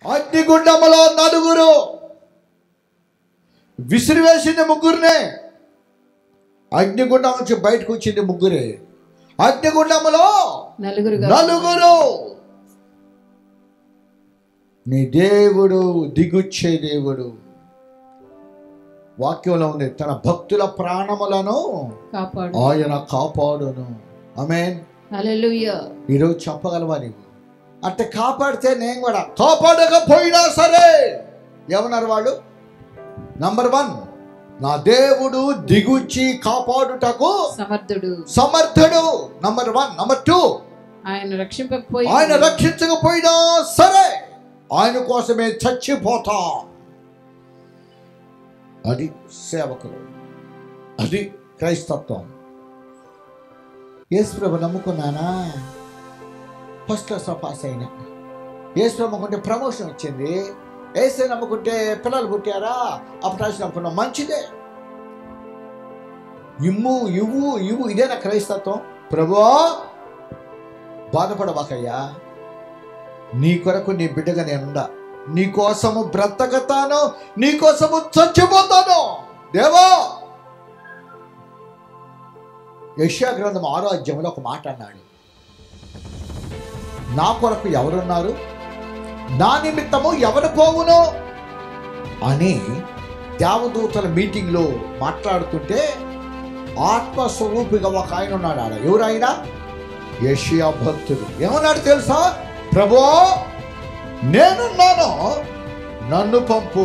అగ్నిగుండములో నలుగురు విసిరివేసింది ముగ్గురినే అగ్నిగుండం నుంచి బయటకు వచ్చింది ముగ్గురే అగ్నిగుండములో నలుగురుగా నలుగురు నీ దేవుడు దిగుచ్చే దేవుడు వాక్యంలో ఉంది తన భక్తుల ప్రాణములను కాపాడు ఆయన కాపాడును ఆమెన్ హల్లెలూయా ఈరోజు చెప్పగలవా నీవు అంటే కాపాడితే నేను కూడా కాపాడకపోయినా సరే ఏమన్నారు వాళ్ళు నంబర్ వన్ నా దేవుడు దిగుచ్చి కాపాడుటకు సమర్థుడు సమర్థుడు నంబర్ వన్ నంబర్ టూ ఆయన రక్షింపకపోయి ఆయన రక్షించకపోయినా సరే ఆయన కోసమే చచ్చిపోతా అది సేవకులు అది క్రైస్తత్వం యేసుప్రభు నమ్ముకున్నానా ఫస్ట్ క్లాస్లో పాస్ అయినా యేసు నమ్ముకుంటే ప్రమోషన్ వచ్చింది ఏసే నమ్ముకుంటే పిల్లలు పుట్టారా అప్పుడు నమ్ముకున్నాం మంచిదే ఇమ్ము ఇవ్వు ఇవ్వు ఇదేనా క్రైస్తత్వం ప్రభువా బాధపడవాకయ్యా నీ కొరకు నీ బిడ్డగా నేనుండా నీ కోసము బ్రతకతాను నీ కోసము చచ్చిపోతాను దేవా యశ్యా గ్రంథం ఆరో అధ్యాయంలో ఒక మాట అన్నాడు నా కొరకు ఎవరున్నారు నా నిమిత్తము ఎవరు పోవును అని దేవదూతల మీటింగ్లో మాట్లాడుతుంటే ఆత్మస్వరూపిగా ఒక ఆయన ఉన్నాడు ఆడ ఎవరు ఆయన యషియా భక్తుడు ఏమన్నాడు తెలుసా ప్రభు నేనున్నాను నన్ను పంపు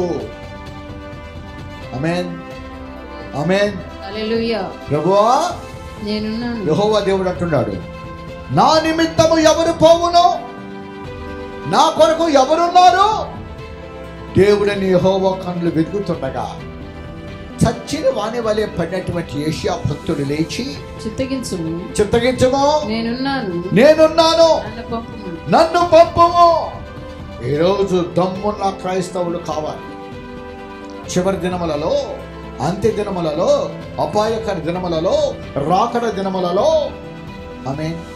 అమేన్ అమేన్ హల్లెలూయా ప్రభువా నేనున్నాను యెహోవా దేవుడు అంటున్నాడు నా నిమిత్తము ఎవరు పోవును నా కొరకు ఎవరున్నారు దేవుడని యెహోవా కన్నులు వెతుకుతుండగా చచ్చిన వాణి వలె పడినటువంటి ఏషియా భక్తుడు లేచి చిత్తగించుము చిత్తగించము నేనున్నాను నేనున్నాను నన్ను పంపుము నన్ను పంపము ఈరోజు దమ్మున్న క్రైస్తవులు కావాలి చివరి దినములలో అంత్య దినములలో అపాయకర దినములలో రాకడ దినములలో ఆమె